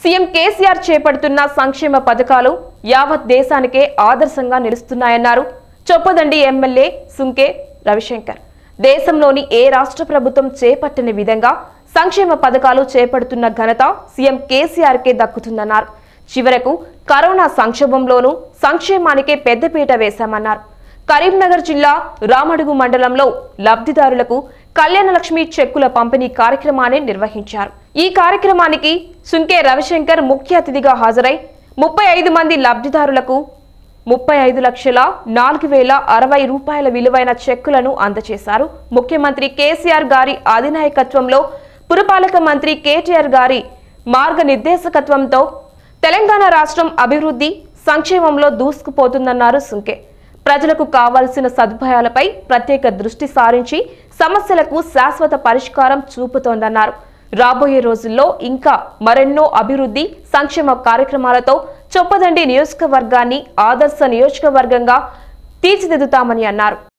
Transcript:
CM KCR చేపడుతున్న సంక్షేమ పథకాలు యావత్ దేశానికే ఆదర్శంగా నిలుస్తున్నాయన్నారు చొప్పదండి ఎమ్మెల్యే సుంకే రవిశంకర్ దేశంలోని ఏ రాష్ట్ర ప్రభుత్వం చేపట్టని విధంగా సంక్షేమ పథకాలు చేపడుతున్న ఘనత సీఎం కేసీఆర్కే దక్కుతుందన్నారు చివరకు కరోనా సంక్షోభంలోనూ సంక్షేమానికే పెద్దపీట వేశామన్నారు కరీంనగర్ జిల్లా రామడుగు మండలంలో లబ్ధిదారులకు కళ్యాణలక్ష్మి చెక్కుల పంపిణీ కార్యక్రమాన్ని నిర్వహించారు ఈ కార్యక్రమానికి సుంకే రవిశంకర్ ముఖ్య అతిథిగా హాజరై ముప్పై ఐదు మంది లబ్ధిదారులకు ముప్పై ఐదు లక్షల నాలుగు వేల అరవై రూపాయల విలువైన చెక్కులను అందజేశారు ముఖ్యమంత్రి కేసీఆర్ గారి అధినాయకత్వంలో పురపాలక మంత్రి కేటీఆర్ గారి మార్గనిర్దేశకత్వంతో తెలంగాణ రాష్ట్రం అభివృద్ధి సంక్షేమంలో దూసుకుపోతుందన్నారు సుంకే ప్రజలకు కావాల్సిన సదుపాయాలపై ప్రత్యేక దృష్టి సారించి సమస్యలకు శాశ్వత పరిష్కారం చూపుతోందన్నారు రాబోయే రోజుల్లో ఇంకా మరెన్నో అభివృద్ధి సంక్షేమ కార్యక్రమాలతో చొప్పదండి నియోజకవర్గాన్ని ఆదర్శ నియోజకవర్గంగా తీర్చిదిద్దుతామని అన్నారు